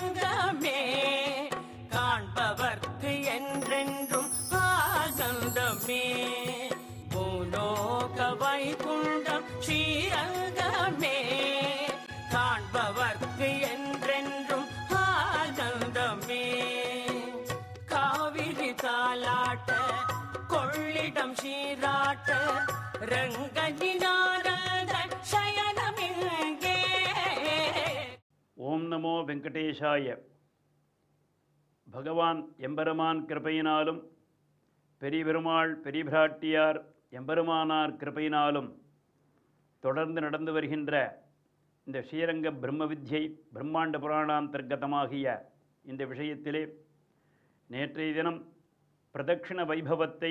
ஸ்ரீரங்கமே காண்பவர்க்கு என்றென்றும் ஆனந்தமே பூலோக வைகுண்டம் ஸ்ரீரங்கமே காண்பவர்க்கு என்றென்றும் ஆனந்தமே காவிரி தாலாட்ட கொள்ளிடம் சீராட்ட ரங்கனினாரத சயனமிங்கே ஓம் நமோ வெங்கடேஷாய பகவான் எம்பெருமான் கிருபையினாலும் பெரிய பெருமாள் பெரிய பிராட்டியார் எம்பெருமானார் கிருபையினாலும் தொடர்ந்து நடந்து வருகின்ற இந்த ஸ்ரீரங்க பிரம்ம வித்யை பிரம்மாண்ட புராணாந்தர்கதமாகிய இந்த விஷயத்திலே நேற்றைய தினம் பிரதட்சிண வைபவத்தை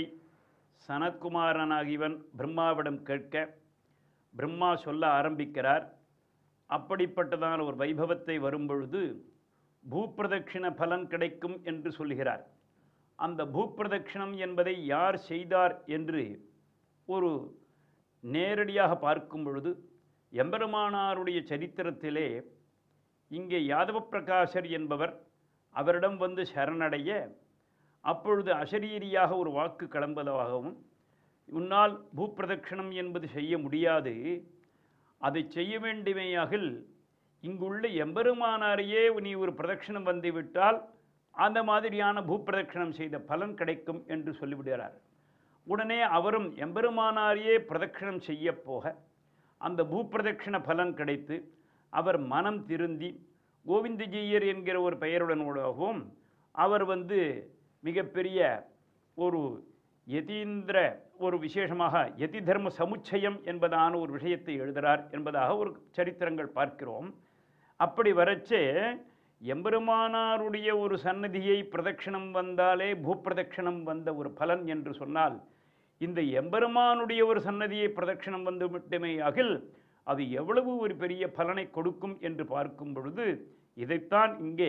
சனத்குமாரனாகியவன் பிரம்மாவிடம் கேட்க பிரம்மா சொல்ல ஆரம்பிக்கிறார் அப்படிப்பட்டதான ஒரு வைபவத்தை வரும்பொழுது பூப்பிரதட்சிண பலன் கிடைக்கும் என்று சொல்கிறார் அந்த பூப்பிரதட்சிணம் என்பதை யார் செய்தார் என்று ஒரு நேரடியாக பார்க்கும் பொழுது எம்பெருமானாருடைய சரித்திரத்திலே இங்கே யாதவ பிரகாசர் என்பவர் அவரிடம் வந்து சரணடைய அப்பொழுது அசரீரியாக ஒரு வாக்கு கிளம்புவதாகவும் உன்னால் பூப்பிரதட்சிணம் என்பது செய்ய முடியாது அதை செய்ய வேண்டுமேயாகில் இங்குள்ள எம்பெருமானாரையே நீ ஒரு பிரதட்சிணம் வந்துவிட்டால் அந்த மாதிரியான பூப்பிரதட்சிணம் செய்த பலன் கிடைக்கும் என்று சொல்லிவிடுகிறார் உடனே அவரும் எம்பெருமானாரையே பிரதட்சிணம் செய்ய போக அந்த பூப்பிரதட்சிண பலன் கிடைத்து அவர் மனம் திருந்தி கோவிந்தஜீயர் என்கிற ஒரு பெயருடனோடாகவும் அவர் வந்து மிகப்பெரிய ஒரு யதீந்திர ஒரு விசேஷமாக யதி தர்ம சமுச்சயம் என்பதான ஒரு விஷயத்தை எழுதுகிறார் என்பதாக ஒரு சரித்திரங்கள் பார்க்கிறோம் அப்படி வரச்சே எம்பெருமானாருடைய ஒரு சன்னதியை பிரதட்சிணம் வந்தாலே பூப்பிரதட்சிணம் வந்த ஒரு பலன் என்று சொன்னால் இந்த எம்பெருமானுடைய ஒரு சன்னதியை பிரதட்சிணம் வந்து மட்டுமேயாகில் அது எவ்வளவு ஒரு பெரிய பலனை கொடுக்கும் என்று பார்க்கும் பொழுது இதைத்தான் இங்கே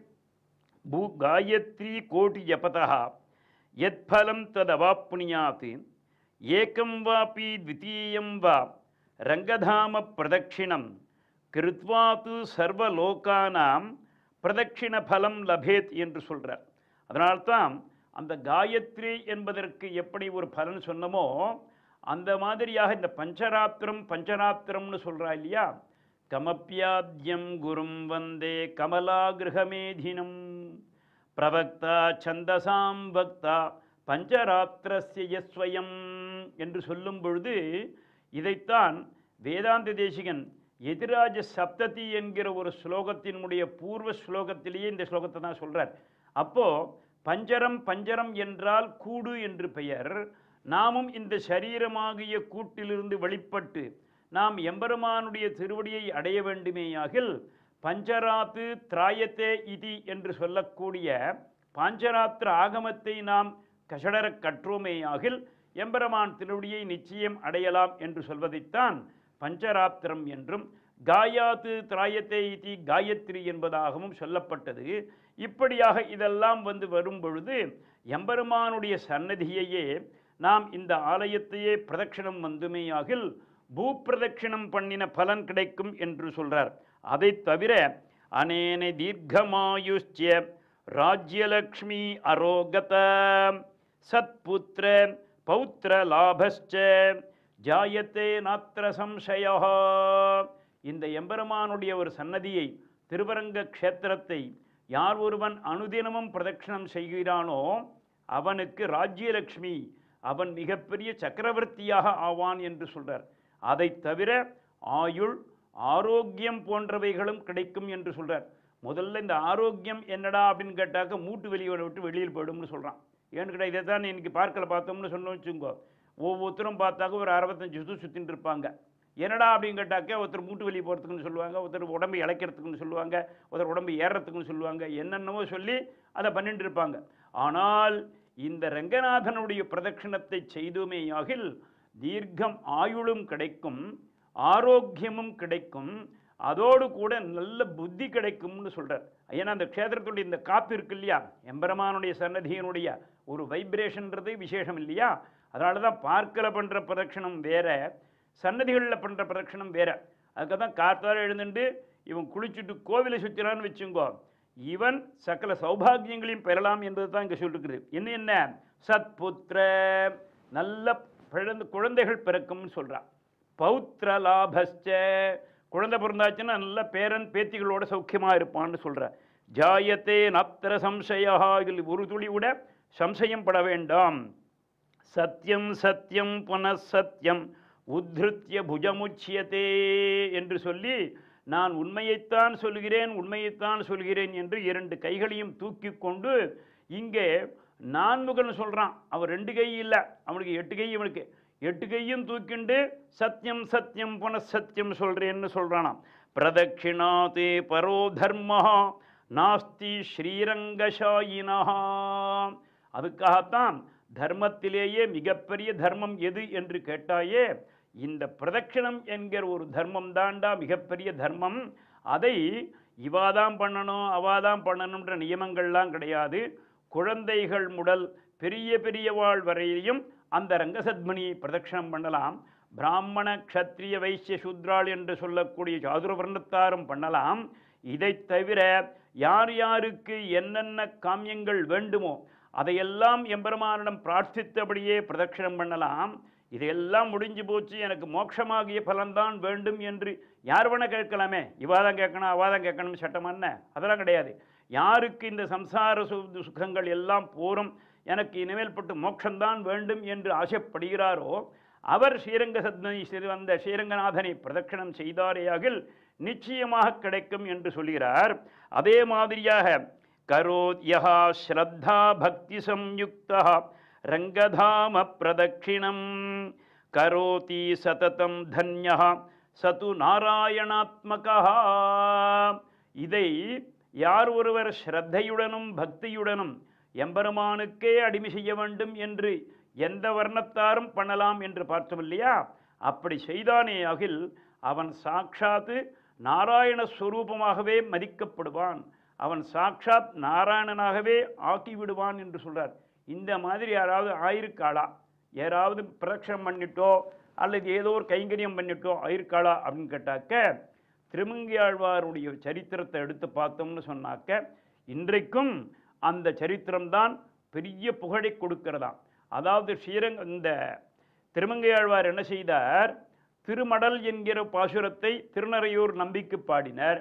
பூ காயத்ரி கோட்டி ஜபதா யத்ஃபலம் ததவாப்னுயாத் ஏகம் வாபி த்விதீயம் வா ரங்கதாம பிரதட்சிணம் கிருத்வா து சர்வலோகானாம் பிரதட்சிண பலம் லபேத் என்று சொல்கிறார் அதனால்தான் அந்த காயத்ரி என்பதற்கு எப்படி ஒரு பலன் சொன்னமோ அந்த மாதிரியாக இந்த பஞ்சராத்திரம் பஞ்சராத்திரம்னு சொல்கிறா இல்லையா கமப்பியாத்யம் குரும் வந்தே கமலாகிருகமேதினம் பிரவக்தா சந்தசாம் பக்தா பஞ்சராத்திரஸ்ய யஸ்வயம் என்று சொல்லும் பொழுது இதைத்தான் வேதாந்த தேசிகன் எதிராஜ சப்ததி என்கிற ஒரு ஸ்லோகத்தினுடைய பூர்வ ஸ்லோகத்திலேயே இந்த ஸ்லோகத்தை தான் சொல்றார் அப்போ பஞ்சரம் பஞ்சரம் என்றால் கூடு என்று பெயர் நாமும் இந்த சரீரமாகிய கூட்டிலிருந்து வெளிப்பட்டு நாம் எம்பெருமானுடைய திருவடியை அடைய வேண்டுமேயாகில் பஞ்சராத்து திராயத்தே இதி என்று சொல்லக்கூடிய பாஞ்சராத்திர ஆகமத்தை நாம் கஷடர கற்றோமேயாகில் எம்பெருமான் திருவடியை நிச்சயம் அடையலாம் என்று சொல்வதைத்தான் பஞ்சராத்திரம் என்றும் காயாத்து திராயத்தே இதி காயத்ரி என்பதாகவும் சொல்லப்பட்டது இப்படியாக இதெல்லாம் வந்து வரும் பொழுது எம்பெருமானுடைய சன்னதியையே நாம் இந்த ஆலயத்தையே பிரதட்சிணம் வந்துமேயாகில் பூப்பிரதட்சிணம் பண்ணின பலன் கிடைக்கும் என்று சொல்றார் அதை தவிர அனேன தீர்க்கமாயுஷ்ய ராஜ்யலக்ஷ்மி அரோகத சத்புத்திர பௌத்திர லாபஸ்ச ஜாயத்தே நாத்திர சம்சய இந்த எம்பெருமானுடைய ஒரு சன்னதியை திருவரங்க க்ஷேத்திரத்தை யார் ஒருவன் அனுதினமும் பிரதட்சிணம் செய்கிறானோ அவனுக்கு ராஜ்யலக்ஷ்மி அவன் மிகப்பெரிய சக்கரவர்த்தியாக ஆவான் என்று சொல்றார் அதை தவிர ஆயுள் ஆரோக்கியம் போன்றவைகளும் கிடைக்கும் என்று சொல்றார் முதல்ல இந்த ஆரோக்கியம் என்னடா அப்படின்னு கேட்டாக்க மூட்டு வெளியோட விட்டு வெளியில் போயிடும்னு சொல்கிறான் ஏன்னு கேட்டால் இதை தான் இன்னைக்கு பார்க்கல பார்த்தோம்னு சொன்னோம் வச்சுக்கோ ஒவ்வொருத்தரும் பார்த்தாக்க ஒரு அறுபத்தஞ்சு சுற்று சுற்றின்னு இருப்பாங்க என்னடா அப்படின்னு கேட்டாக்க ஒருத்தர் மூட்டு வெளியே போகிறதுக்குன்னு சொல்லுவாங்க ஒருத்தர் உடம்பு இழைக்கிறதுக்குன்னு சொல்லுவாங்க ஒருத்தர் உடம்பு ஏறுறதுக்குன்னு சொல்லுவாங்க என்னென்னவோ சொல்லி அதை பண்ணிட்டு இருப்பாங்க ஆனால் இந்த ரங்கநாதனுடைய பிரதட்சிணத்தை செய்துமேயாகில் தீர்க்கம் ஆயுளும் கிடைக்கும் ஆரோக்கியமும் கிடைக்கும் அதோடு கூட நல்ல புத்தி கிடைக்கும்னு சொல்றார் ஏன்னா அந்த க்ஷேத்திரத்துடைய இந்த காப்பு இருக்கு இல்லையா எம்பெருமானுடைய சன்னதியினுடைய ஒரு வைப்ரேஷன்றது விசேஷம் இல்லையா அதனால தான் பார்க்கல பண்ணுற பிரதட்சணம் வேற சன்னதிகளில் பண்ணுற பிரதட்சணம் வேற அதுக்காக தான் காத்தால எழுந்துட்டு இவன் குளிச்சுட்டு கோவிலை சுற்றினான்னு வச்சுங்கோ இவன் சகல சௌபாகியங்களையும் பெறலாம் என்பது தான் இங்கே சொல்லிருக்கிறது என்ன என்ன சத்புத்திர நல்ல பிறந்த குழந்தைகள் பிறக்கும்னு சொல்றான் பௌத்திர லாபஸ்ச குழந்தை பிறந்தாச்சுன்னா நல்ல பேரன் பேத்திகளோட சௌக்கியமா இருப்பான்னு சொல்ற ஜாயத்தே நத்திர சம்சயா இதில் ஒரு துளி கூட சம்சயம் பட வேண்டாம் சத்யம் சத்யம் புனഃசத்யம் உத்ருத்ய புஜமுச்சியதே என்று சொல்லி நான் உண்மையைத்தான் சொல்கிறேன் உண்மையைத்தான் சொல்கிறேன் என்று இரண்டு கைகளையும் தூக்கி கொண்டு இங்கே நான்முகன் சொல்றான் அவன் ரெண்டு கை இல்லை அவனுக்கு எட்டு கை இவனுக்கு எட்டு கையும் தூக்கிண்டு சத்யம் சத்யம் புனഃசத்யம் சொல்றேன்னு சொல்றானாம் பிரதட்சிணாதே பரோ தர்ம நாஸ்தி ஸ்ரீரங்கசாயினா அதுக்காகத்தான் தர்மத்திலேயே மிகப்பெரிய தர்மம் எது என்று கேட்டாயே இந்த பிரதட்சிணம் என்கிற ஒரு தர்மம் தாண்டா மிகப்பெரிய தர்மம் அதை இவாதான் பண்ணணும் அவாதான் பண்ணணுன்ற நியமங்கள்லாம் கிடையாது குழந்தைகள் முதல் பெரிய பெரியவாள் வரையிலும் அந்த ரங்கசத்மணியை பிரதட்சணம் பண்ணலாம் பிராமண க்ஷத்ரிய வைசிய சூத்ராள் என்று சொல்லக்கூடிய சாதுரவர்ணத்தாரும் பண்ணலாம் இதைத் தவிர யார் யாருக்கு என்னென்ன காமியங்கள் வேண்டுமோ அதையெல்லாம் எம்பெருமானிடம் பிரார்த்தித்தபடியே பிரதட்சணம் பண்ணலாம் இதையெல்லாம் முடிஞ்சு போச்சு எனக்கு மோட்சமாகிய பலன்தான் வேண்டும் என்று யார் வேணா கேட்கலாமே இவாதான் கேட்கணும் அவாதான் கேட்கணும் சட்டம் என்ன அதெல்லாம் கிடையாது யாருக்கு இந்த சம்சார சு- சுகங்கள் எல்லாம் போரும் எனக்கு இனிமேல்பட்டு மோட்சம்தான் வேண்டும் என்று ஆசைப்படுகிறாரோ அவர் ஸ்ரீரங்க சத்மனி ஸ்ரீ வந்த ஸ்ரீரங்கநாதனை பிரதட்சணம் செய்தாரேயாகில் நிச்சயமாக கிடைக்கும் என்று சொல்கிறார் அதே மாதிரியாக கரோத்யா ஸ்ரத்தா பக்தி சம்யுக்தா ரங்கதாம பிரதட்சிணம் கரோதி சததம் தன்யா சது நாராயணாத்மகா இதை யார் ஒருவர் ஸ்ரத்தையுடனும் பக்தியுடனும் எம்பெருமானுக்கே அடிமை செய்ய வேண்டும் என்று எந்த வர்ணத்தாரும் பண்ணலாம் என்று பார்த்தோம் இல்லையா அப்படி செய்தானே அகில் அவன் சாட்சாத்து நாராயண ஸ்வரூபமாகவே மதிக்கப்படுவான் அவன் சாட்சாத் நாராயணனாகவே ஆக்கி விடுவான் என்று சொல்றார் இந்த மாதிரி யாராவது ஆயிருக்காளா யாராவது பிரதட்சணம் பண்ணிட்டோ அல்லது ஏதோ ஒரு கைங்கரியம் பண்ணிட்டோ ஆயிருக்காளா அப்படின்னு கேட்டாக்க திருமங்கியாழ்வாருடைய சரித்திரத்தை எடுத்து பார்த்தோம்னு சொன்னாக்க இன்றைக்கும் அந்த சரித்திரம்தான் பெரிய புகழை கொடுக்கிறதாம் அதாவது ஸ்ரீரங்க இந்த திருமங்கையாழ்வார் என்ன செய்தார் திருமடல் என்கிற பாசுரத்தை திருநறையூர் நம்பிக்கு பாடினர்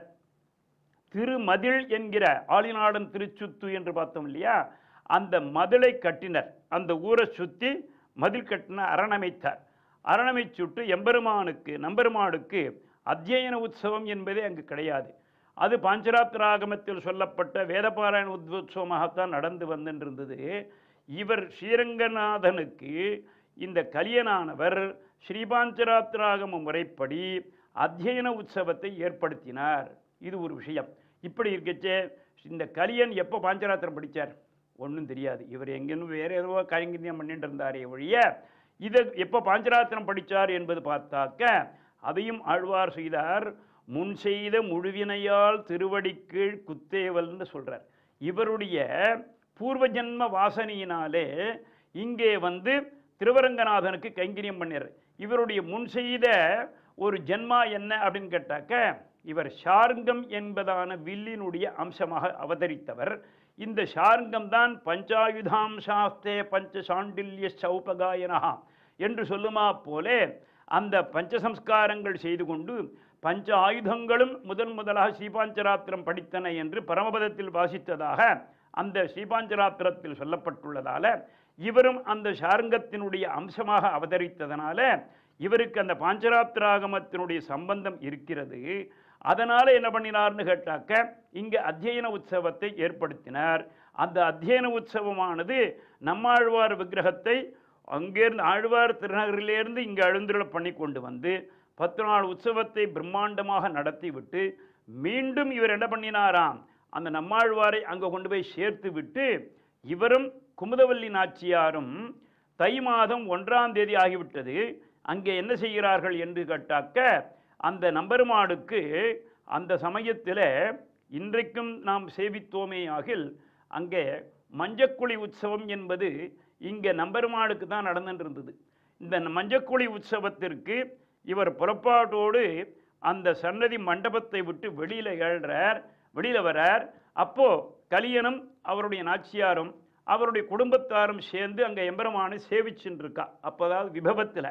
திருமதில் என்கிற ஆளிநாடன் திருச்சுத்து என்று பார்த்தோம் இல்லையா அந்த மதிலை கட்டினர் அந்த ஊரை சுற்றி மதில் கட்டின அரணமைத்தார் அரணமை சுட்டு எம்பெருமானுக்கு நம்பெருமானுக்கு அத்தியன உற்சவம் என்பதே அங்கு கிடையாது அது பாஞ்சராத்திராகமத்தில் சொல்லப்பட்ட வேதபாராயண உத்சவமாகத்தான் நடந்து வந்துருந்தது இவர் ஸ்ரீரங்கநாதனுக்கு இந்த கலியனானவர் ஸ்ரீபாஞ்சராத்திராகம முறைப்படி அத்தியன உற்சவத்தை ஏற்படுத்தினார் இது ஒரு விஷயம் இப்படி இருக்கச்சே இந்த கலியன் எப்போ பாஞ்சராத்திரம் படித்தார் ஒன்றும் தெரியாது இவர் எங்கேன்னு வேற ஏதோ கைங்கரியம் பண்ணிட்டு இருந்தாரே ஒழிய இதை எப்போ பாஞ்சராத்திரம் படித்தார் என்பது பார்த்தாக்க அதையும் ஆழ்வார் செய்தார் முன் செய்த முழுவினையால் திருவடிக்கீழ் குத்தேவல்னு சொல்றார் இவருடைய பூர்வ ஜன்ம வாசனையினாலே இங்கே வந்து திருவரங்கநாதனுக்கு கைங்கரியம் பண்ணிடுற இவருடைய முன் செய்த ஒரு ஜென்மா என்ன அப்படின்னு கேட்டாக்க இவர் ஷார்ங்கம் என்பதான வில்லினுடைய அம்சமாக அவதரித்தவர் இந்த ஷார்ங்கம் தான் பஞ்சாயுதாம் சாஸ்தே பஞ்ச சாண்டில்ய சௌபகாயனா என்று சொல்லுமா போலே அந்த பஞ்சசம்ஸ்காரங்கள் செய்து கொண்டு பஞ்ச ஆயுதங்களும் முதன் முதலாக ஸ்ரீபாஞ்சராத்திரம் படித்தன என்று பரமபதத்தில் வாசித்ததாக அந்த ஸ்ரீபாஞ்சராத்திரத்தில் சொல்லப்பட்டுள்ளதால இவரும் அந்த ஷார்ங்கத்தினுடைய அம்சமாக அவதரித்ததனால இவருக்கு அந்த பாஞ்சராத்திராகமத்தினுடைய சம்பந்தம் இருக்கிறது அதனால என்ன பண்ணினார்னு கேட்டாக்க இங்க அத்தியன உற்சவத்தை ஏற்படுத்தினார் அந்த அத்தியன உற்சவமானது நம்மாழ்வார் விக்கிரகத்தை அங்கேருந்து ஆழ்வார் திருநகரிலேருந்து இங்கே எழுந்துருள பண்ணி கொண்டு வந்து பத்து நாள் உற்சவத்தை பிரம்மாண்டமாக நடத்திவிட்டு மீண்டும் இவர் என்ன பண்ணினாராம் அந்த நம்மாழ்வாரை அங்கே கொண்டு போய் சேர்த்து விட்டு இவரும் குமுதவல்லி நாச்சியாரும் தை மாதம் ஒன்றாம் தேதி ஆகிவிட்டது அங்கே என்ன செய்கிறார்கள் என்று கேட்டாக்க அந்த நம்பெருமாடுக்கு அந்த சமயத்தில் இன்றைக்கும் நாம் சேவித்தோமே ஆகில் அங்கே மஞ்சக்குழி உற்சவம் என்பது இங்கே நம்பெருமாளுக்கு தான் நடந்துட்டு இருந்தது இந்த மஞ்சக்குழி உற்சவத்திற்கு இவர் புறப்பாட்டோடு அந்த சன்னதி மண்டபத்தை விட்டு வெளியில் ஏழ்றார் வெளியில் வரார் அப்போ கலியனும் அவருடைய நாச்சியாரும் அவருடைய குடும்பத்தாரும் சேர்ந்து அங்கே எம்பெருமானை சேவிச்சுன்னு இருக்கா அப்போதாவது விபவத்தில்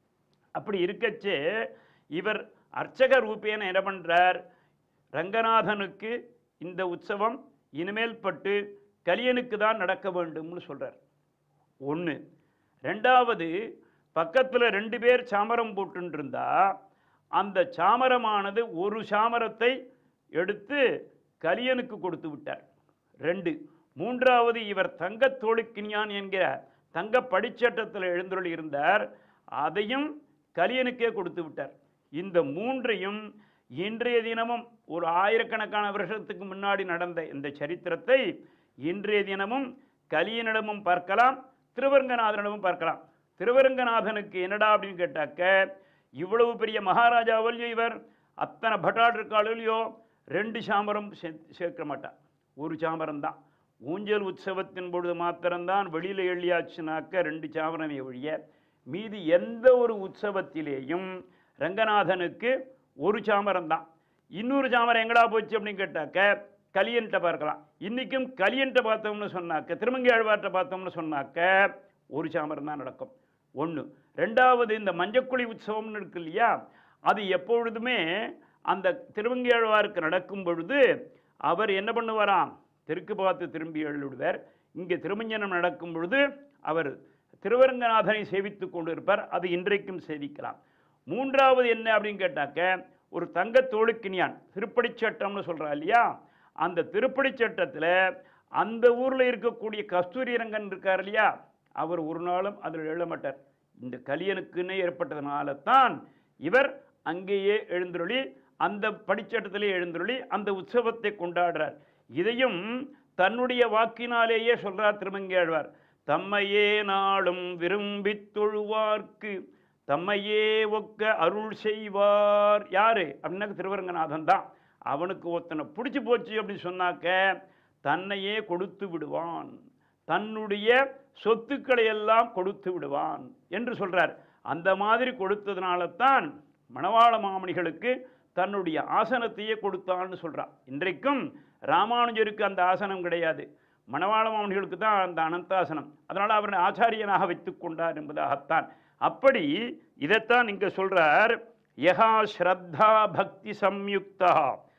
அப்படி இருக்கச்சே இவர் அர்ச்சக ரூபேன என்ன பண்ணுறார் ரங்கநாதனுக்கு இந்த உற்சவம் இனிமேல் பட்டு கலியனுக்கு தான் நடக்க வேண்டும்னு சொல்கிறார் ஒன்று ரெண்டாவது பக்கத்தில் ரெண்டு பேர் சாமரம் போட்டுன்னு இருந்தா அந்த சாமரமானது ஒரு சாமரத்தை எடுத்து கலியனுக்கு கொடுத்து விட்டார் ரெண்டு மூன்றாவது இவர் தங்கத் தோளுக்கினியான் என்கிற தங்க படிச்சட்டத்தில் எழுந்தருள் இருந்தார் அதையும் கலியனுக்கே கொடுத்து விட்டார் இந்த மூன்றையும் இன்றைய தினமும் ஒரு ஆயிரக்கணக்கான வருஷத்துக்கு முன்னாடி நடந்த இந்த சரித்திரத்தை இன்றைய தினமும் கலியனிடமும் பார்க்கலாம் திருவரங்கநாதனிடமும் பார்க்கலாம் திருவரங்கநாதனுக்கு என்னடா அப்படின்னு கேட்டாக்க இவ்வளவு பெரிய மகாராஜாவிலையோ இவர் அத்தனை பட்டாடு இருக்காளிலையோ ரெண்டு சாமரம் சே- சேர்க்க மாட்டான் ஒரு சாமரம் தான் ஊஞ்சல் உற்சவத்தின் பொழுது மாத்திரம்தான் வெளியில் எள்ளியாச்சுனாக்க ரெண்டு சாமரமே ஒழிய மீதி எந்த ஒரு உற்சவத்திலேயும் ரங்கநாதனுக்கு ஒரு சாமரம் தான் இன்னொரு சாமரம் எங்கடா போச்சு அப்படின்னு கேட்டாக்க கலியன்ட்ட பார்க்கலாம் இன்றைக்கும் கலியன்ட்ட பார்த்தோம்னு சொன்னாக்க திருமங்கை ஆழ்வார்ட்ட பார்த்தோம்னு சொன்னாக்க ஒரு சாமரம் தான் நடக்கும் ஒன்று ரெண்டாவது இந்த மஞ்சக்குழி உற்சவம்னு இருக்கு இல்லையா அது எப்பொழுதுமே அந்த திருவங்கை ஆழ்வாருக்கு நடக்கும் பொழுது அவர் என்ன பண்ணுவாராம் தெற்கு பார்த்து திரும்பி எழுடுவார் இங்கே திருமஞ்சனம் நடக்கும் பொழுது அவர் திருவரங்கநாதனை சேவித்துக் கொண்டிருப்பார் அது இன்றைக்கும் சேவிக்கலாம் மூன்றாவது என்ன அப்படின்னு கேட்டாக்க ஒரு தங்க தோளுக்கினியான் திருப்படிச் சட்டம்னு சொல்றா இல்லையா அந்த திருப்படிச் சட்டத்தில் அந்த ஊரில் இருக்கக்கூடிய கஸ்தூரி ரங்கன் இருக்கார் இல்லையா அவர் ஒரு நாளும் அதில் எழ மாட்டார் இந்த கலியனுக்குன்னே ஏற்பட்டதுனால தான் இவர் அங்கேயே எழுந்தருளி அந்த படிச்சட்டத்திலே எழுந்தருளி அந்த உற்சவத்தை கொண்டாடுறார் இதையும் தன்னுடைய வாக்கினாலேயே சொல்றார் திருமங்கேழ்வார் தம்மையே நாளும் விரும்பித் தொழுவார்க்கு தம்மையே ஒக்க அருள் செய்வார் யாரு அப்படின்னாக்க திருவரங்கநாதன் தான் அவனுக்கு ஒருத்தனை பிடிச்சி போச்சு அப்படின்னு சொன்னாக்க தன்னையே கொடுத்து விடுவான் தன்னுடைய சொத்துக்களை எல்லாம் கொடுத்து விடுவான் என்று சொல்றார் அந்த மாதிரி கொடுத்ததுனால தான் மணவாள மாமணிகளுக்கு தன்னுடைய ஆசனத்தையே கொடுத்தான்னு சொல்றான் இன்றைக்கும் ராமானுஜருக்கு அந்த ஆசனம் கிடையாது மணவாள மாமணிகளுக்கு தான் அந்த அனந்தாசனம் அதனால் அவரை ஆச்சாரியனாக வைத்துக் கொண்டார் என்பதாகத்தான் அப்படி இதைத்தான் இங்க சொல்றார் யகா ஸ்ரத்தா பக்தி சம்யுக்தா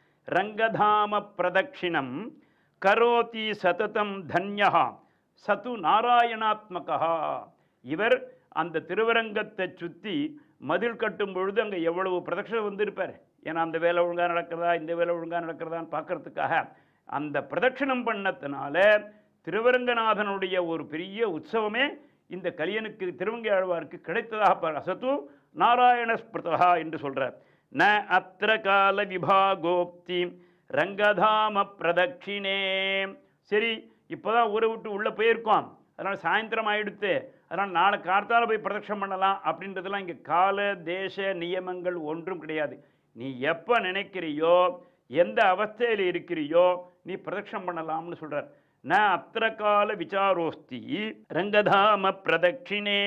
ரங்கதாம பிரதட்சிணம் கரோதி சததம் தன்யா சது நாராயணாத்மகா இவர் அந்த திருவரங்கத்தை சுற்றி மதில் கட்டும் பொழுது அங்கே எவ்வளவு பிரதட்சணம் வந்திருப்பார் ஏன்னா அந்த வேலை ஒழுங்காக நடக்கிறதா இந்த வேலை ஒழுங்காக நடக்கிறதான்னு பார்க்கறதுக்காக அந்த பிரதட்சணம் பண்ணத்தினால திருவரங்கநாதனுடைய ஒரு பெரிய உற்சவமே இந்த கலியனுக்கு திருவங்கை ஆழ்வாருக்கு கிடைத்ததாக பார் அசத்து நாராயண ஸ்பிருதா என்று சொல்றார் ந அத்திர கால விபாகோப்தி ரங்கதாம பிரதட்சிணே சரி இப்போதான் ஊரை விட்டு உள்ளே போயிருக்கோம் அதனால் சாயந்தரம் ஆயிடுத்து அதனால் நாளை கார்த்தால போய் பிரதட்சணம் பண்ணலாம் அப்படின்றதெல்லாம் இங்கே கால தேச நியமங்கள் ஒன்றும் கிடையாது நீ எப்போ நினைக்கிறியோ எந்த அவஸ்தையில் இருக்கிறியோ நீ பிரதட்சணம் பண்ணலாம்னு சொல்றார் ந அத்திர கால விசாரோஸ்தி ரங்கதாம பிரதட்சிணே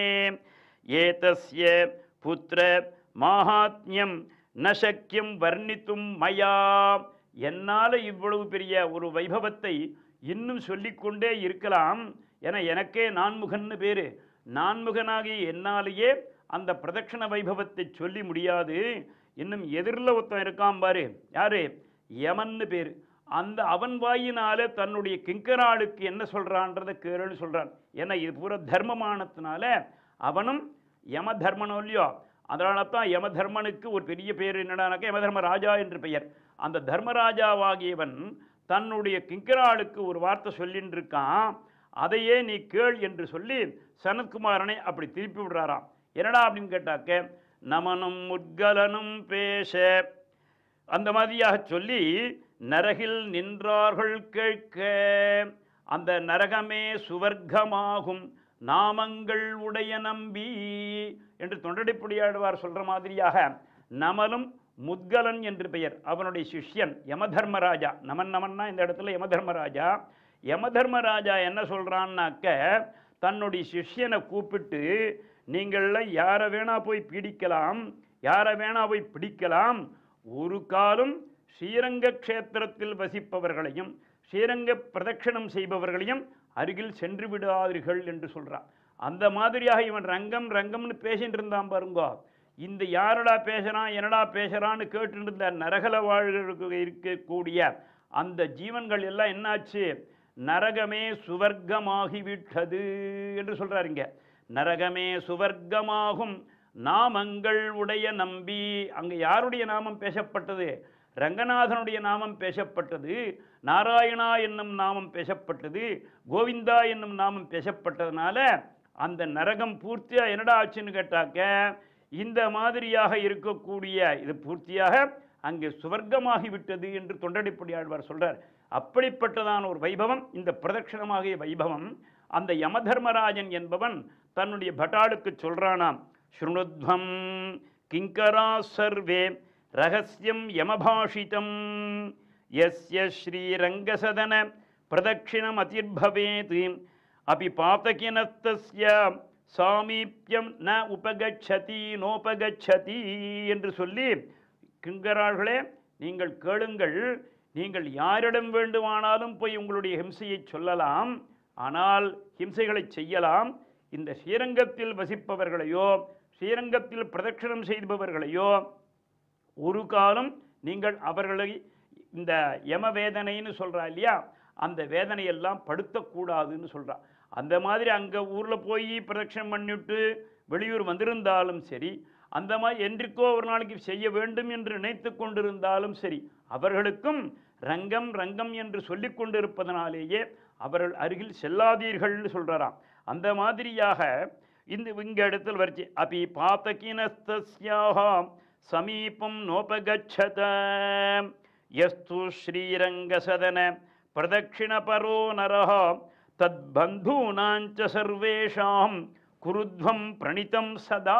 ஏதஸ்ய புத்திர மாஹாத்மியம் ந சக்கியம் வர்ணித்தும் மயா என்னால் இவ்வளவு பெரிய ஒரு வைபவத்தை இன்னும் சொல்லிக்கொண்டே இருக்கலாம் என எனக்கே நான்முகன்னு பேரு நான்முகனாகிய என்னாலேயே அந்த பிரதட்சண வைபவத்தை சொல்லி முடியாது இன்னும் எதிரில் ஒருத்தன் இருக்கான் பாரு யாரு யமன்னு பேர் அந்த அவன் வாயினால தன்னுடைய கிங்கராளுக்கு என்ன சொல்றான்றதை கேளுன்னு சொல்றான் ஏன்னா இது பூரா தர்மமானத்தினால அவனும் யம தர்மனோ இல்லையோ அதனால தான் யம தர்மனுக்கு ஒரு பெரிய பேர் என்னடானாக்கா யமதர்ம ராஜா என்று பெயர் அந்த தர்மராஜாவாகியவன் தன்னுடைய கிங்கராளுக்கு ஒரு வார்த்தை சொல்லின்னு இருக்கான் அதையே நீ கேள் என்று சொல்லி சனத்குமாரனை அப்படி திருப்பி விடுறாராம் என்னடா அப்படின்னு கேட்டாக்க நமனும் முட்கலனும் பேச அந்த மாதிரியாக சொல்லி நரகில் நின்றார்கள் கேட்க அந்த நரகமே சுவர்க்கமாகும் நாமங்கள் உடைய நம்பி என்று தொண்டடிப்படியாடுவார் சொல்ற மாதிரியாக நமலும் முத்கலன் என்று பெயர் அவனுடைய சிஷ்யன் யமதர்மராஜா நமன் நமன்னா இந்த இடத்துல யமதர்மராஜா யமதர்மராஜா என்ன சொல்றான்னாக்க தன்னுடைய சிஷ்யனை கூப்பிட்டு நீங்கள்லாம் யாரை வேணா போய் பீடிக்கலாம் யாரை வேணா போய் பிடிக்கலாம் ஒரு காலம் ஸ்ரீரங்க க்ஷேத்திரத்தில் வசிப்பவர்களையும் ஸ்ரீரங்க பிரதட்சணம் செய்பவர்களையும் அருகில் சென்று விடாதீர்கள் என்று சொல்றான் அந்த மாதிரியாக இவன் ரங்கம் ரங்கம்னு பேசிட்டு இருந்தான் பாருங்கோ இந்த யாரடா பேசுறான் என்னடா பேசுறான்னு கேட்டு இருந்த நரகல வாழ்களுக்கு இருக்கக்கூடிய அந்த ஜீவன்கள் எல்லாம் என்னாச்சு நரகமே சுவர்க்கமாகிவிட்டது என்று சொல்றாரு இங்க நரகமே சுவர்க்கமாகும் நாமங்கள் உடைய நம்பி அங்க யாருடைய நாமம் பேசப்பட்டது ரங்கநாதனுடைய நாமம் பேசப்பட்டது நாராயணா என்னும் நாமம் பேசப்பட்டது கோவிந்தா என்னும் நாமம் பேசப்பட்டதுனால அந்த நரகம் பூர்த்தியா என்னடா ஆச்சுன்னு கேட்டாக்க இந்த மாதிரியாக இருக்கக்கூடிய இது பூர்த்தியாக அங்கே சுவர்க்கமாகி விட்டது என்று தொண்டடிப்படி ஆழ்வார் சொல்றார் அப்படிப்பட்டதான ஒரு வைபவம் இந்த பிரதட்சிணமாகிய வைபவம் அந்த யமதர்மராஜன் என்பவன் தன்னுடைய பட்டாளுக்கு சொல்றானாம் ஸ்ருணுத்வம் கிங்கரா சர்வே ரகசியம் யமபாஷிதம் யஸ்ய ஸ்ரீரங்கசதன பிரதட்சிணம் அதிர்பவேத் அபி பாத்தகினத்தஸ்ய சாமீப்யம் ந உபகச்சதி நோபகச்சதி என்று சொல்லி கிங்கரார்களே நீங்கள் கேளுங்கள் நீங்கள் யாரிடம் வேண்டுமானாலும் போய் உங்களுடைய ஹிம்சையை சொல்லலாம் ஆனால் ஹிம்சைகளை செய்யலாம் இந்த ஸ்ரீரங்கத்தில் வசிப்பவர்களையோ ஸ்ரீரங்கத்தில் பிரதட்சணம் செய்பவர்களையோ ஒரு காலம் நீங்கள் அவர்களை இந்த யம வேதனைன்னு சொல்றா இல்லையா அந்த வேதனையெல்லாம் படுத்தக்கூடாதுன்னு சொல்றா அந்த மாதிரி அங்கே ஊரில் போய் பிரதட்சணம் பண்ணிவிட்டு வெளியூர் வந்திருந்தாலும் சரி அந்த மாதிரி என்றைக்கோ ஒரு நாளைக்கு செய்ய வேண்டும் என்று நினைத்து கொண்டிருந்தாலும் சரி அவர்களுக்கும் ரங்கம் ரங்கம் என்று சொல்லிக் கொண்டிருப்பதனாலேயே அவர்கள் அருகில் செல்லாதீர்கள்னு சொல்றாராம் அந்த மாதிரியாக இந்த இங்க இடத்தில் வரிச்சு அபி பாத்தகினஸ்தஸ்யாக சமீபம் நோபகச்சத யஸ்து ஸ்ரீரங்கசதன பிரதட்சிணபரோ நரः தத்பந்தூனாஞ்ச சர்வேஷாம் குருத்வம் பிரணிதம் சதா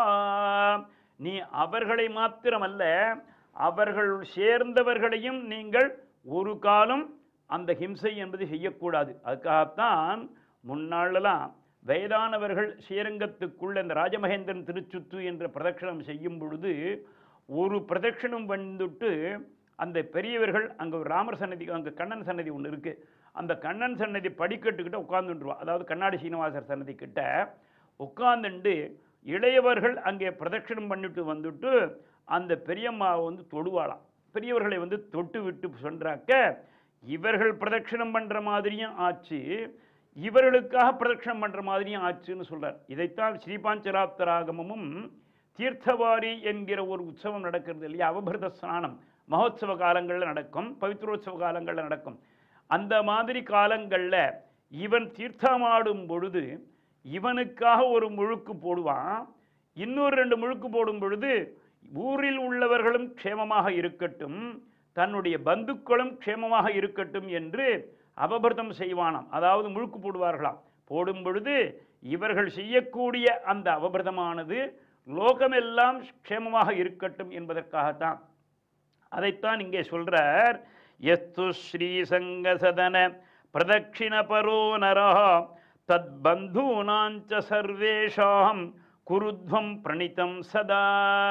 நீ அவர்களை மாத்திரமல்ல அவர்கள் சேர்ந்தவர்களையும் நீங்கள் ஒரு காலம் அந்த ஹிம்சை என்பது செய்யக்கூடாது அதுக்காகத்தான் முன்னாளெல்லாம் வயதானவர்கள் ஸ்ரீரங்கத்துக்குள்ள இந்த ராஜமகேந்திரன் திருச்சுத்து என்ற பிரதட்சணம் செய்யும் பொழுது ஒரு பிரதட்சணம் வந்துட்டு அந்த பெரியவர்கள் அங்கே ஒரு ராமர் சன்னதி அங்கே கண்ணன் சன்னதி ஒன்று இருக்குது அந்த கண்ணன் சன்னதி படிக்கட்டுக்கிட்ட உட்காந்துருவா அதாவது கண்ணாடி சீனிவாசர் சன்னதி கிட்ட உட்காந்துண்டு இளையவர்கள் அங்கே பிரதட்சணம் பண்ணிட்டு வந்துட்டு அந்த பெரியம்மாவை வந்து தொடுவாளாம் பெரியவர்களை வந்து தொட்டு விட்டு சொன்னாக்க இவர்கள் பிரதட்சணம் பண்ணுற மாதிரியும் ஆச்சு இவர்களுக்காக பிரதட்சணம் பண்ணுற மாதிரியும் ஆச்சுன்னு சொல்றார் இதைத்தான் ஸ்ரீபாஞ்சராப்தராகமும் தீர்த்தவாரி என்கிற ஒரு உற்சவம் நடக்கிறது இல்லையா அவபிரத ஸ்நானம் மகோத்சவ காலங்களில் நடக்கும் பவித்ரோத்சவ காலங்களில் நடக்கும் அந்த மாதிரி காலங்களில் இவன் தீர்த்தமாடும் பொழுது இவனுக்காக ஒரு முழுக்கு போடுவான் இன்னொரு ரெண்டு முழுக்கு போடும் பொழுது ஊரில் உள்ளவர்களும் க்ஷேமமாக இருக்கட்டும் தன்னுடைய பந்துக்களும் க்ஷேமமாக இருக்கட்டும் என்று அபபிரதம் செய்வானாம் அதாவது முழுக்கு போடுவார்களாம் போடும் பொழுது இவர்கள் செய்யக்கூடிய அந்த அபபிரதமானது லோகமெல்லாம் க்ஷேமமாக இருக்கட்டும் என்பதற்காகத்தான் அதைத்தான் இங்கே சொல்றார் எஸ்து ஸ்ரீசங்கசதன பிரதட்சிணபரோ நரஹ தத் பந்தூனாஞ்ச சர்வேஷாம் குருத்வம் பிரணிதம் சதா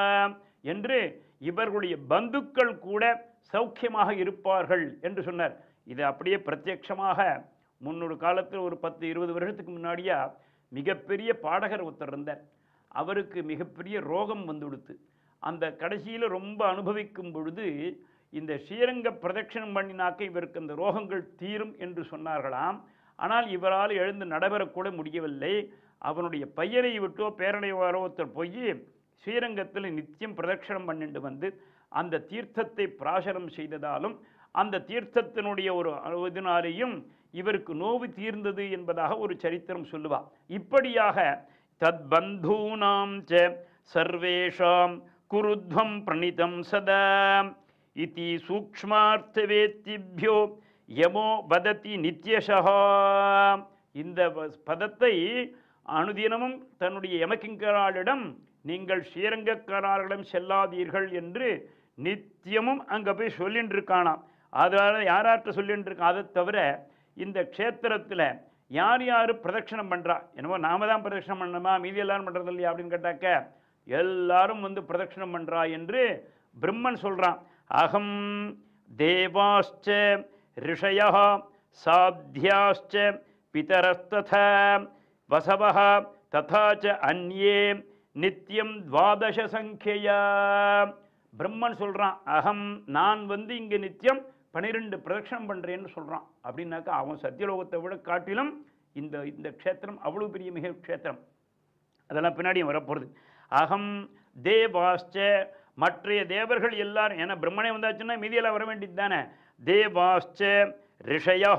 என்று இவர்களுடைய பந்துக்கள் கூட சௌக்கியமாக இருப்பார்கள் என்று சொன்னார் இது அப்படியே பிரத்யட்சமாக முன்னொரு காலத்தில் ஒரு பத்து இருபது வருஷத்துக்கு முன்னாடியா மிகப்பெரிய பாடகர் ஒருத்தர் இருந்தார் அவருக்கு மிகப்பெரிய ரோகம் வந்துடுத்து அந்த கடைசியில் ரொம்ப அனுபவிக்கும் பொழுது இந்த ஸ்ரீரங்க பிரதட்சணம் பண்ணினாக்க இவருக்கு அந்த ரோகங்கள் தீரும் என்று சொன்னார்களாம் ஆனால் இவரால் எழுந்து நடைபெறக்கூட முடியவில்லை அவனுடைய பையனை விட்டோ பேரனை ஒருத்தர் போய் ஸ்ரீரங்கத்தில் நித்தியம் பிரதட்சணம் பண்ணிட்டு வந்து அந்த தீர்த்தத்தை பிராசனம் செய்ததாலும் அந்த தீர்த்தத்தினுடைய ஒரு இதனாலேயும் இவருக்கு நோவு தீர்ந்தது என்பதாக ஒரு சரித்திரம் சொல்லுவா இப்படியாக தத் பந்தூனாம் ச சர்வேஷாம் குருத்வம் பிரணிதம் சதா இதி சூக்ஷ்மார்த்தவேத்திபியோ யமோ வததி நித்யசா இந்த வ- பதத்தை அனுதினமும் தன்னுடைய யமகிங்கராளிடம் நீங்கள் ஸ்ரீரங்கக்காரர்களிடம் செல்லாதீர்கள் என்று நித்தியமும் அங்கே போய் சொல்லின்னு இருக்கானாம் அதனால் யாரார்ட்ட சொல்லின்னு இருக்கான் அதை தவிர இந்த க்ஷேத்திரத்தில் யார் யார் பிரதட்சணம் பண்ணுறா என்னமோ நாம தான் பிரதட்சணம் பண்ணணுமா மீதி எல்லாரும் பண்ணுறது இல்லையா அப்படின்னு கேட்டாக்க எல்லாரும் வந்து பிரதட்சணம் பண்ணுறா என்று பிரம்மன் சொல்கிறான் அகம் தேவாஸ்ச ரிஷய சாத்தியாश्च பிதரஸ்ததா வசவः ததா ச அந்யே நித்தியம் துவாதச சங்கியா பிரம்மன் சொல்றான் அகம் நான் வந்து இங்க நித்தியம் பன்னிரெண்டு பிரதட்சணம் பண்றேன்னு சொல்றான் அப்படின்னாக்கா அவன் சத்தியலோகத்தை விட காட்டிலும் இந்த இந்த க்ஷேத்திரம் அவ்வளவு பெரிய மிக க்ஷேத்திரம் அதெல்லாம் பின்னாடியும் வரப்போகிறது அகம் தேவாஸ்ச மற்றைய தேவர்கள் எல்லாரும் ஏன்னா பிரம்மனே வந்தாச்சுன்னா மீதியெல்லாம் வர வேண்டியது தானே தேவாஸ்ச ரிஷயா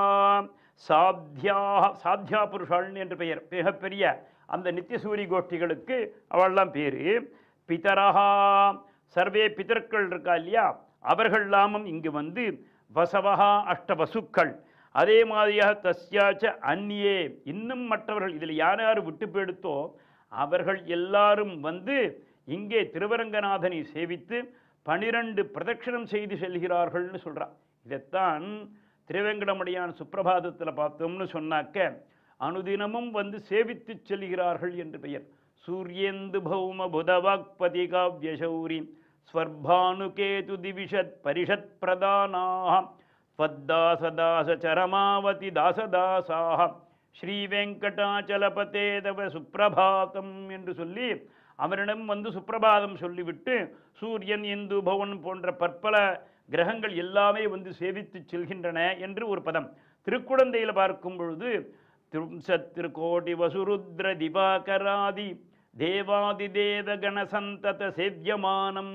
சாத்தியா சாத்தியா புருஷாள்னு என்று பெயர் மிகப்பெரிய அந்த நித்தியசூரி கோஷ்டிகளுக்கு அவள்லாம் பேர் பிதரஹா சர்வே பிதர்கள் இருக்கா இல்லையா அவர்கள் நாமம் இங்கு வந்து வசவஹா அஷ்டவசுக்கள் அதே மாதிரியாக தஸ்யாச்ச அந்நியே இன்னும் மற்றவர்கள் இதில் யார் யார் விட்டு போயிடுத்தோ அவர்கள் எல்லாரும் வந்து இங்கே திருவரங்கநாதனை சேவித்து பனிரெண்டு பிரதட்சணம் செய்து செல்கிறார்கள்னு சொல்றான் இதைத்தான் திருவேங்கடமடியான் சுப்பிரபாதத்தில் பார்த்தோம்னு சொன்னாக்க அனுதினமும் வந்து சேவித்து செல்கிறார்கள் என்று பெயர் சூரியேந்து பௌம புதவாக்பதி காவ்யசௌரி ஸ்வர்பானுகேது திவிஷத் பரிஷத் பிரதானாக त्वद्दासदास चरमावति दासदासाः ஸ்ரீவெங்கடாச்சலபதே தவ சுப்பிரபாதம் என்று சொல்லி அவரிடம் வந்து சுப்பிரபாதம் சொல்லிவிட்டு சூரியன் இந்து பவன் போன்ற பற்பல கிரகங்கள் எல்லாமே வந்து சேவித்து செல்கின்றன என்று ஒரு பதம் திருக்குழந்தையில் பார்க்கும் பொழுது திரும்சத் திருக்கோடி வசுருத்ர திவாகராதி தேவாதி தேவ கணசந்தத சேவியமானம்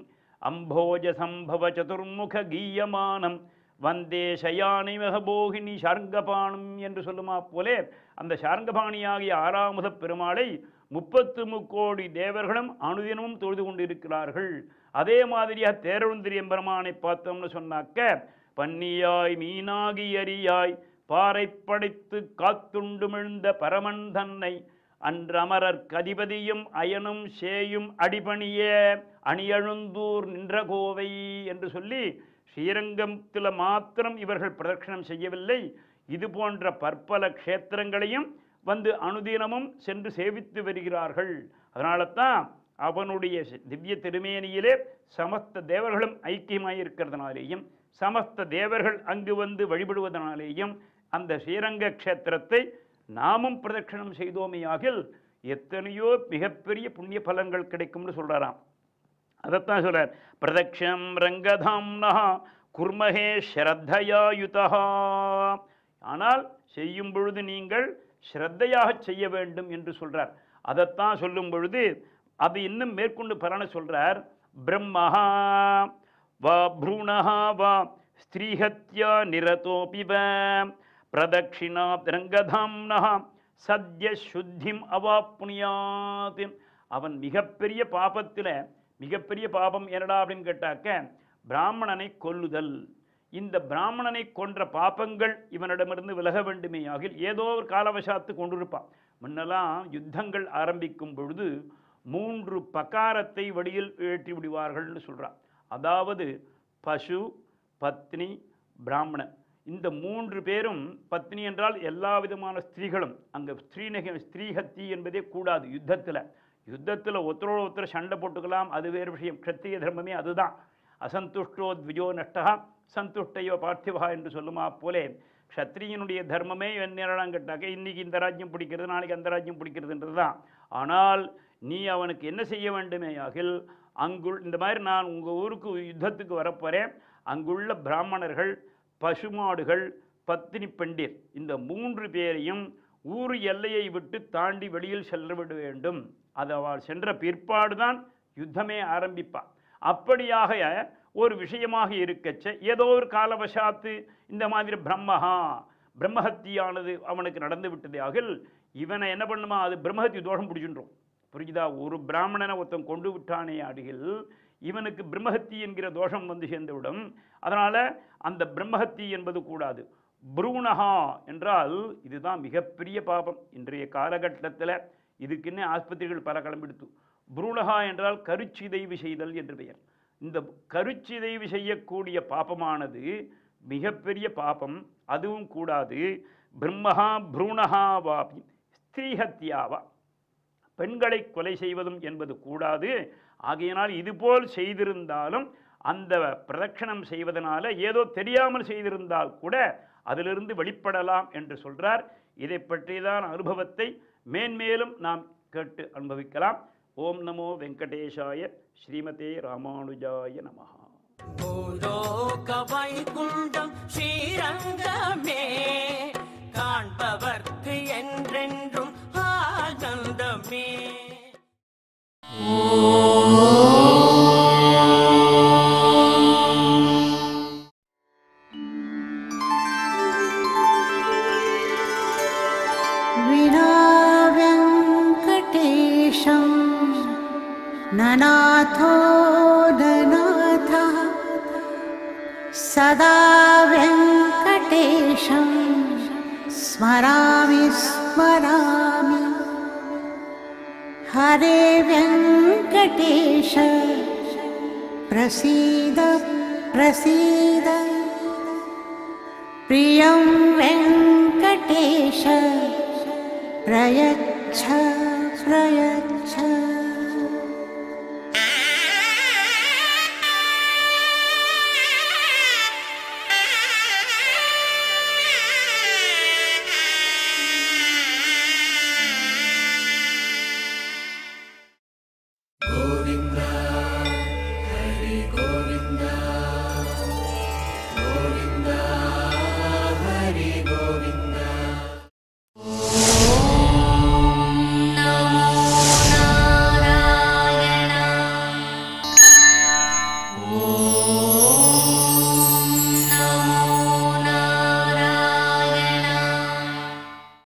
அம்போஜ சம்பவ சதுர்முக கீயமானம் வந்தே சயானிமக போகினி சார்ங்கபாணம் என்று சொல்லுமா போலே அந்த சார்ங்கபாணியாகிய ஆறாமுத பெருமாளை முப்பத்து முக்கோடி தேவர்களும் அனுதினமும் தொழுது கொண்டிருக்கிறார்கள் அதே மாதிரியாக தேரழுந்திரி எம்பெருமானை பார்த்தோம்னு சொன்னாக்க பன்னியாய் மீனாகி அரியாய் பாறை படைத்து காத்துண்டுமிழ்ந்த பரமன் தன்னை அன்றமரர் கதிபதியும் அயனும் சேயும் அடிபணிய அணியழுந்தூர் நின்ற கோவை என்று சொல்லி ஸ்ரீரங்கத்தில் மாத்திரம் இவர்கள் பிரதட்சணம் செய்யவில்லை இது போன்ற பற்பல க்ஷேத்திரங்களையும் வந்து அனுதினமும் சென்று சேவித்து வருகிறார்கள் அதனால தான் அவனுடைய திவ்ய திருமேனியிலே சமஸ்த தேவர்களும் ஐக்கியமாயிருக்கிறதுனாலேயும் சமஸ்த தேவர்கள் அங்கு வந்து வழிபடுவதனாலேயும் அந்த ஸ்ரீரங்க க்ஷேத்திரத்தை நாமும் பிரதட்சணம் செய்தோமையாகில் எத்தனையோ மிகப்பெரிய புண்ணிய பலன்கள் கிடைக்கும்னு சொல்றாராம் அதைத்தான் சொல்றார் பிரதக்ஷம் ரங்கதாம்னா குர்மஹே ஸ்ரத்தையாயுதா ஆனால் செய்யும் பொழுது நீங்கள் ஸ்ரத்தையாக செய்ய வேண்டும் என்று சொல்றார் அதைத்தான் சொல்லும் பொழுது அது இன்னும் மேற்கொண்டு பலனை சொல்றார் பிரம்மஹா வா ப்ரூணஹா வா ஸ்திரீஹத்யா நிரதோபி வ பிரதக்ஷிணா ரங்கதாம்னா சத்ய சுத்திம் அவாப்புனியாத் அவன் மிகப்பெரிய பாபத்தில் மிகப்பெரிய பாபம் என்னடா அப்படின்னு கேட்டாக்க பிராமணனை கொல்லுதல் இந்த பிராமணனை கொன்ற பாபங்கள் இவனிடமிருந்து விலக வேண்டுமேயாகில் ஏதோ ஒரு காலவசாத்து கொண்டிருப்பான் முன்னெல்லாம் யுத்தங்கள் ஆரம்பிக்கும் பொழுது மூன்று பகாரத்தை வழியில் ஏற்றி விடுவார்கள்னு சொல்றான் அதாவது பசு பத்னி பிராமணன் இந்த மூன்று பேரும் பத்னி என்றால் எல்லா விதமான ஸ்திரீகளும் அங்கே ஸ்திரீநக ஸ்திரீஹத்தி என்பதே கூடாது யுத்தத்தில் யுத்தத்தில் ஒருத்தரோட ஒருத்தர் சண்டை போட்டுக்கலாம் அது வேறு விஷயம் க்ஷத்திரிய தர்மமே அதுதான் அசந்துஷ்டோ த்விஜோ நஷ்டா சந்துஷ்டையோ பார்த்திவா என்று சொல்லுமா போலே க்ஷத்ரியனுடைய தர்மமே என்னெல்லாம் கேட்டாக்க இன்னைக்கு இந்த ராஜ்யம் பிடிக்கிறது நாளைக்கு அந்த ராஜ்யம் பிடிக்கிறதுன்றது தான் ஆனால் நீ அவனுக்கு என்ன செய்ய வேண்டுமேயாகில் அங்குள் இந்த மாதிரி நான் உங்கள் ஊருக்கு யுத்தத்துக்கு வரப்போகிறேன் அங்குள்ள பிராமணர்கள் பசுமாடுகள் பத்தினி பெண்டிர் இந்த மூன்று பேரையும் ஊர் எல்லையை விட்டு தாண்டி வெளியில் செல்ல விட வேண்டும் அது அவள் சென்ற பிற்பாடுதான் யுத்தமே ஆரம்பிப்பாள் அப்படியாக ஒரு விஷயமாக இருக்கச்ச ஏதோ ஒரு காலவசாத்து இந்த மாதிரி பிரம்மஹா பிரம்மஹத்தியானது அவனுக்கு நடந்து விட்டதே ஆகில் இவனை என்ன பண்ணுமா அது பிரம்மஹத்தி தோஷம் பிடிச்சுன்றோம் புரிஞ்சுதா ஒரு பிராமணனை ஒருத்தன் கொண்டு விட்டானே அடியில் இவனுக்கு பிரம்மஹத்தி என்கிற தோஷம் வந்து சேர்ந்துவிடும் அதனால் அந்த பிரம்மஹத்தி என்பது கூடாது புரூணஹா என்றால் இதுதான் மிகப்பெரிய பாபம் இன்றைய காலகட்டத்தில் இதுக்குன்னே ஆஸ்பத்திரிகள் பல கிளம்பிடுத்து புரூணஹா என்றால் கருச்சிதைவு செய்தல் என்று பெயர் இந்த கருச்சிதைவு செய்யக்கூடிய பாபமானது மிகப்பெரிய பாபம் அதுவும் கூடாது பிரம்மஹா புரூணஹா வாபி ஸ்திரீஹத்யாவா பெண்களை கொலை செய்வதும் என்பது கூடாது ஆகையினால் இதுபோல் செய்திருந்தாலும் அந்த பிரதட்சணம் செய்வதனால ஏதோ தெரியாமல் செய்திருந்தால் கூட அதிலிருந்து வெளிப்படலாம் என்று சொல்றார் இதை பற்றியதான அனுபவத்தை மேன்மேலும் நாம் கேட்டு அனுபவிக்கலாம் ஓம் நமோ வெங்கடேஷாய ஸ்ரீமதே ராமானுஜாய நமஹா பூலோக வைகுண்டம் ஸ்ரீரங்கமே காண்பவர்க்கு என்றென்றும் ஆனந்தமே विना व्यङ्कटेशं ननाथो ननाथः सदा व्यङ्कटेशं स्मरामि स्मरामि हरे व्यङ्कटेश प्रसीद प्रसीद प्रियं वेङ्कटेश प्रयच्छ प्रयच्छ